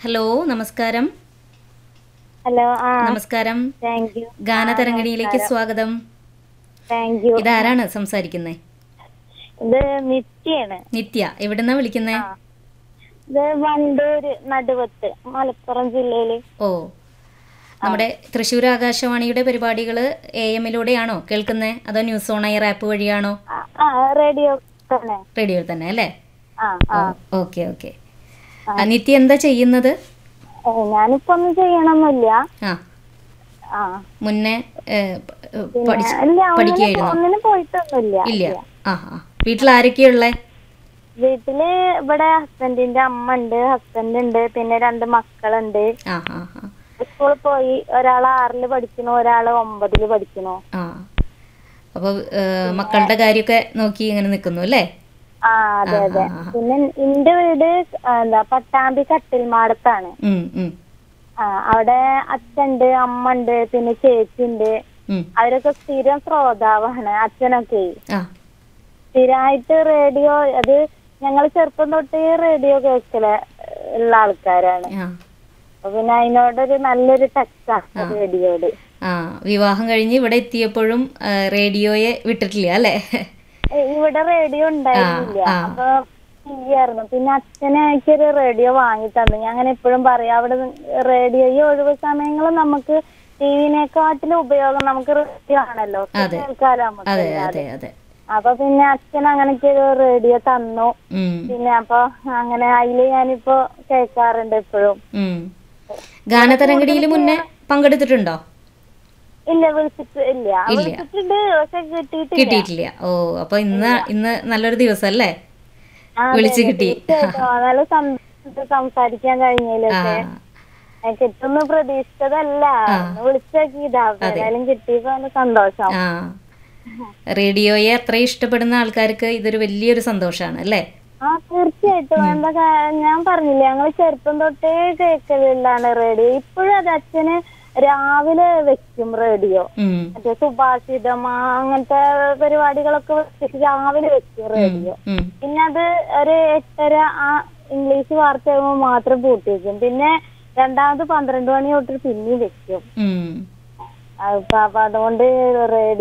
Hello നമസ്കാരം hello ആ നമസ്കാരം താങ്ക് യു ഗാനതരംഗിണിയിലേക്ക് സ്വാഗതം താങ്ക് യു ഇതാരാണ് സംസാരിക്കുന്നത് ഇത് നിത്യാണ് നിത്യ എവിടുന്നാ വിളിക്കുന്നേ ഇത് വണ്ടൂര് നടുവത്ത് മലപ്പുറം ജില്ലയില് ഓ നമ്മുടെ തൃശ്ശൂർ ആകാശവാണിയുടെ പരിപാടികൾ എ എമ്മിലൂടെയാണോ കേൾക്കുന്നേ അതോ ന്യൂസ് ഓൺ എയർ ആപ്പ് വഴിയാണോ ആ, ആ റേഡിയോ തന്നെ റേഡിയോയിൽ തന്നെ അല്ലേ ആ ആ ഓക്കെ ഓക്കെ നിത്യ എന്താ ചെയ്യുന്നത് ഏ, ഞാനിപ്പോ ഒന്നും ചെയ്യണമെന്നില്ല ആ ആ മുന്നേ ഏ, പ- ഏ, പിന്നെ പഠിച്ച് ഇല്ല ഒന്നിനും പഠിക്കുകയായിരുന്നോ ഒന്നിനും പോയിട്ടൊന്നുമില്ല ഇല്ല ആ ആ വീട്ടിൽ ആരൊക്കെയുള്ളേ വീട്ടില് ഇവിടെ ഹസ്ബൻഡിന്റെ അമ്മ ഉണ്ട് ഹസ്ബൻഡ് ഉണ്ട് പിന്നെ രണ്ട് മക്കളുണ്ട് ആ ആ ആ സ്കൂളിൽ പോയി ഒരാൾ ആറില് പഠിക്കണു ഒരാള് ഒമ്പതില് പഠിക്കണു ആ അപ്പോൾ മക്കളുടെ കാര്യമൊക്കെ നോക്കി ഇങ്ങനെ നിൽക്കുന്നു അല്ലേ ആ അതെ ആ, അതെ ആ, ആ. പിന്നെ എന്റെ വീട് ആ, എന്താ പട്ടാമ്പി കട്ടിൽമാടത്താണ് ഉം, ഉം, ആ അവിടെ അച്ഛണ്ട് അമ്മ ഉണ്ട് പിന്നെ ചേച്ചി ഉണ്ട് ഉം. അവരൊക്കെ സ്ഥിരം ശ്രോതാവാണ് അച്ഛനൊക്കെ ആ സ്ഥിരമായിട്ട് റേഡിയോ അത് ഞങ്ങൾ ചെറുപ്പം തൊട്ടേ റേഡിയോ കേൾക്കല ഉള്ള ആൾക്കാരാണ് ആ അപ്പൊ പിന്നെ അതിനോടൊരു നല്ലൊരു ടച്ചാണ് റേഡിയോട് ആ വിവാഹം കഴിഞ്ഞ് ഇവിടെ എത്തിയപ്പോഴും ആ, റേഡിയോയെ വിട്ടിട്ടില്ല അല്ലേ ഏ, ഇവിടെ റേഡിയോ ഉണ്ടായിരുന്നില്ല ആ, ആ. അപ്പൊ ചെയ്യായിരുന്നു പിന്നെ അച്ഛനെ എനിക്കൊരു റേഡിയോ വാങ്ങി തന്നു ഞാൻ അങ്ങനെ എപ്പോഴും പറയാം അവിടെ റേഡിയോ ഈ ഒഴിവ് സമയങ്ങളിൽ നമുക്ക് ടിവിനെക്കാട്ടിലും ഉപയോഗം നമുക്ക് റേഡിയോ ആണല്ലോ അതെ. കേൾക്കാലോ നമുക്ക് അതെ എല്ലാവരും. അതെ അതെ അപ്പൊ പിന്നെ അച്ഛൻ അങ്ങനെയൊക്കെ ഒരു റേഡിയോ തന്നു ഉം, പിന്നെ അപ്പൊ അങ്ങനെ അതില് ഞാനിപ്പോ കേൾക്കാറുണ്ട് എപ്പോഴും ഉം. ഗാനതരംഗടിയിൽ മുന്നേ പങ്കെടുത്തിട്ടുണ്ടോ ഇല്ല വിളിച്ചിട്ട് ഇല്ല ഇല്ല. വിളിച്ചിട്ടുണ്ട് പക്ഷെ കിട്ടിയിട്ടില്ല കിട്ടിയിട്ടില്ല ഓ അപ്പൊ ഇന്ന് ഇന്ന് നല്ലൊരു ദിവസം അല്ലേ ആ, അതെ, വിളിച്ച് അതെ, കിട്ടി. തീർച്ചയായിട്ടും. ആ, നല്ല സന്തോഷം സംസാരിക്കാൻ ആ കഴിഞ്ഞതിലൊക്കെ കിട്ടുന്ന പ്രതീക്ഷിച്ചതല്ല ഒന്ന് വിളിച്ചോക്കിയതാ ഏതായാലും കിട്ടിയപ്പോ നല്ല സന്തോഷം ആ റേഡിയോയെ അത്ര ഇഷ്ടപ്പെടുന്ന ആൾക്കാർക്ക് ഇതൊരു വലിയൊരു സന്തോഷമാണ് അല്ലേ ആ തീർച്ചയായിട്ടും എന്താ കാ- ഞാൻ പറഞ്ഞില്ലേ ഞങ്ങള് ചെറുപ്പം തൊട്ടേ കേൾക്കലുള്ളതാണ് റേഡിയോ ഇപ്പോഴും അത് അച്ഛന് രാവിലെ വെക്കും റേഡിയോ ഉം, മറ്റേ സുഭാഷിതം ആ, അങ്ങനത്തെ പരിപാടികളൊക്കെ വെച്ചിട്ട് രാവിലെ വെക്കും റേഡിയോ ഉം, പിന്നെ അത് ഒരു എട്ടര ആ ഇംഗ്ലീഷ് വാർത്ത ആകുമ്പോൾ മാത്രം പൂട്ടി വെക്കും പിന്നെ രണ്ടാമത് പന്ത്രണ്ട് മണി തൊട്ട് പിന്നെയും വെക്കും ഉം. അപ്പൊ അപ്പൊ അതുകൊണ്ട് റേഡിയോ